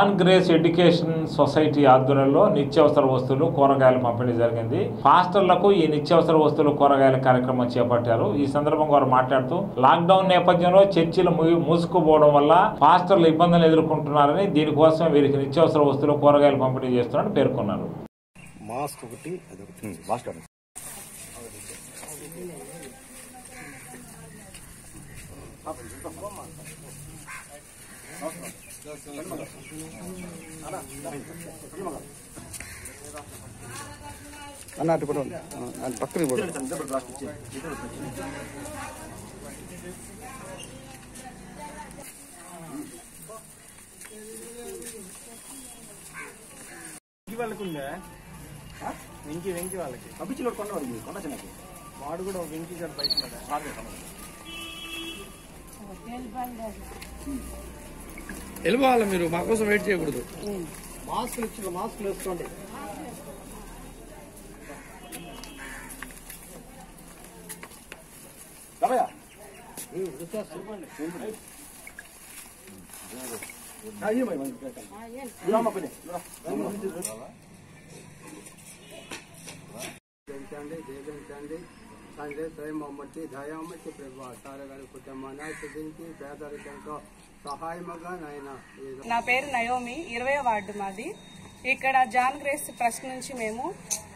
John grace education society ఆధ్వర్యంలో నిత్యావసర వస్తువులు కూరగాయల పంపిణీ జరిగింది పాస్టర్లకు ఈ నిత్యావసర వస్తువులు కూరగాయల కార్యక్రమం చేపట్టారు ఈ సందర్భంగా వారు మాట్లాడుతూ లాక్డౌన్ నేపథ్యంలో చర్చిలు ము- మూసుకుపోవడం వల్ల పాస్టర్లు ఇబ్బందులు ఎదుర్కొంటున్నారని దీనికోసం వీరికి నిత్యావసర వస్తువులు కూరగాయలు పంపిణీ చేస్తున్నారని పేర్కొన్నారు మాస్క్ ఒకటి అదొకటి మాస్క్ అండి అన్న అటు కూడా ఉంది. ఆ, అది పక్కన కూడా వెంకి వాళ్ళకి ఉందా వెంకి వెంకి వాళ్ళకి పంపించిన కొండ వాడికి కొండ చిన్నకి వాడు కూడా వెంకి గారు బయట ఉన్నాడా? వెళ్ళిపోవాలి మీరు మా కోసం వెయిట్ చేయకూడదు మాస్కులు ఇచ్చిన మాస్కులు వేసుకోండి రామయ్య పెంచండి దీవించండి తండ్రి ప్రేమ బట్టి దయామట్టి ప్రభు తార గారి కుటుంబాన్ని ఆశీర్వదించి పేదరికంతో సహాయముగా నాయన ఈ నా పేరు నయోమి ఇరవై వార్డు మాది ఇక్కడ జాన్ గ్రేస్ ట్రస్ట్ నుంచి మేము